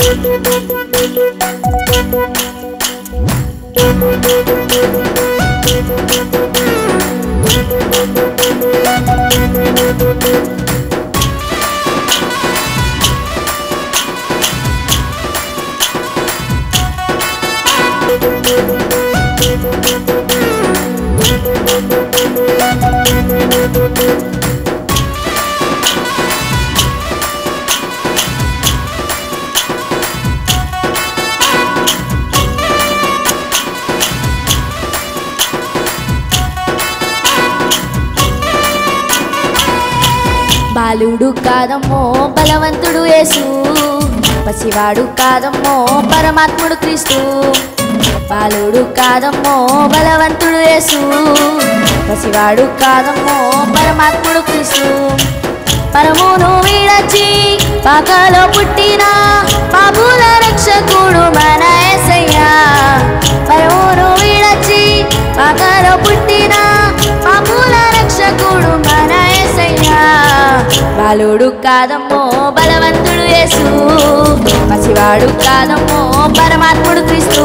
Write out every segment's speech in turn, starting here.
బాలుడు కాదమ్మో బలవంతుడు యేసు పసివాడు కాదమ్మో పరమాత్ముడు క్రీస్తు బాలుడు కాదమ్మో బలవంతుడు యేసు పసివాడు కాదమ్మో పరమాత్ముడు క్రీస్తు పరమును వీడచి పాకలో పుట్టిన బాబుల రక్షకుడు మన యేసయ్యా పరమును వీడచి పాకలో పుట్టిన బాబుల రక్షకుడు మన యేసయ్యా బాలుడు కాదమ్మో బలవంతుడు యేసు పసివాడు కాదమ్మో పరమాత్ముడు క్రీస్తు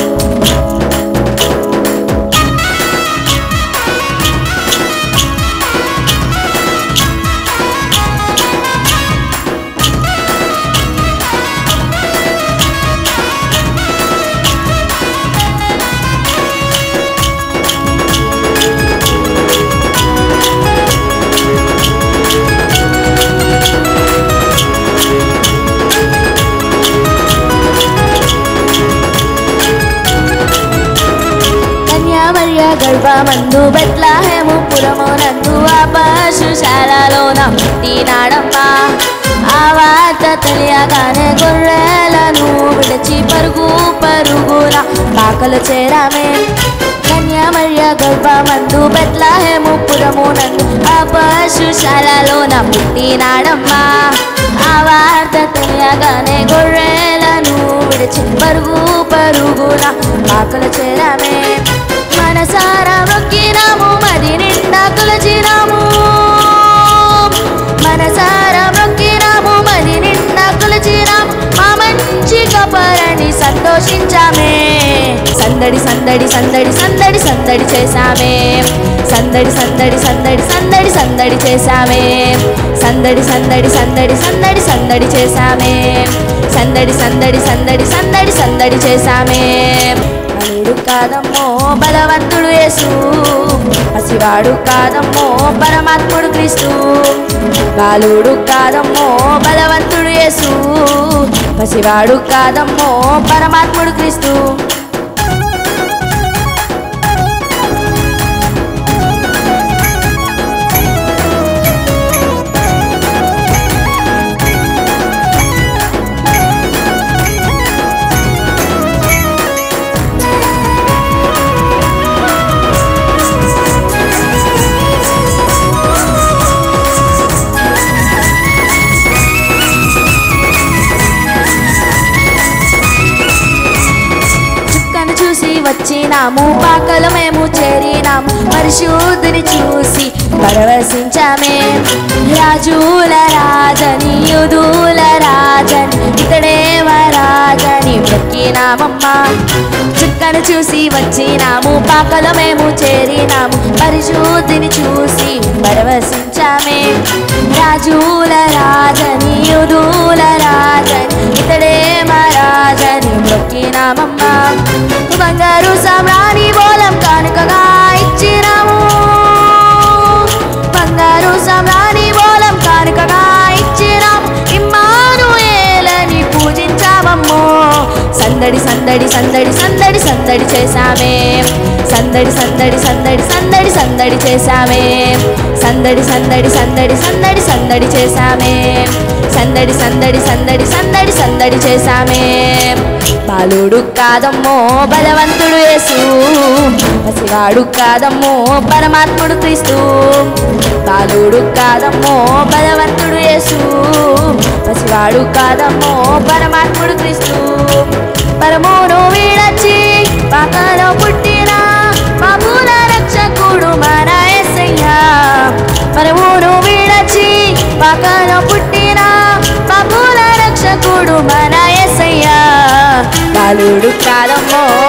కన్యామర్య గర్భమందు బెత్లహేము పురమునందు ఆ పశుశాలలోన పుట్టినాడమ్మా ఆ వార్త తెలియగానే గొర్రెలను విడిచి పరుగు పరుగున పాకలు చేరామే కన్యామర్య గర్భమందు బెత్లహేము పురమునందు ఆ పశుశాలలోన పుట్టినాడమ్మా ఆ వార్త తెలియగానే గొర్రెలను విడిచి పరుగు పరుగున పాకలు చేరామే మనసారా మొక్కినాము మది నిండా కొలచినాము మనసారా మొక్కినాము మది నిండా కొలచినాము మా మంచి కపరని సంతోషించామే సందడి సందడి సందడి సందడి సందడి చేశామే సందడి సందడి సందడి సందడి సందడి చేశామే సందడి సందడి సందడి సందడి సందడి చేశామే సందడి సందడి సందడి సందడి సందడి చేశామే బలుడు కాదమ్మో బలవంతుడు యేసు పసివాడు కాదమ్మో పరమాత్ముడు క్రీస్తు బాలుడు కాదమ్మో బలవంతుడు యేసు పసివాడు కాదమ్మో పరమాత్ముడు క్రీస్తు చుక్కను చూసి వచ్చినాము పాకలు మేము చేరినాము పరిశుద్ధిని చూసి పరవశించామే రాజుల రాజని యుధుల రాజని ఇతడే రాజని మొక్కినామమ్మా చుక్కను చూసి వచ్చినాము పాకలు మేము చేరినాము పరిశుద్ధిని చూసి పరవశించామే రాజుల రాజని యుధుల రాజని ఇతడే రాజని మొక్కినామమ్మా బంగారు సామ్రాణి బోలం కానుకగా ఇచ్చినాము బంగారు సామ్రాణి బోలం కానుకగా ఇచ్చినాము ఇమ్మాను ఏలని పూజించామమ్మో సందడి సందడి సందడి సందడి సందడి చేశామే సందడి సందడి సందడి సందడి సందడి చేశామే సందడి సందడి సందడి సందడి సందడి చేశామే సందడి సందడి సందడి సందడి సందడి చేశామే బాలుడు కాదమ్మో బలవంతుడు యేసు పసివాడు కాదమ్మో పరమాత్ముడు క్రీస్తు బాలుడు కాదమ్మో బలవంతుడు యేసు పసివాడు కాదమ్మో పరమాత్ముడు క్రీస్తు పరమును వీడచి పాకలో పుట్టిన బాబుల రక్షకుడు మన యేసయ్యా పరమును వీడచి పాకలో పుట్టిన బాబుల రక్షకుడు మన యేసయ్యా బాలుడు కాదమ్మో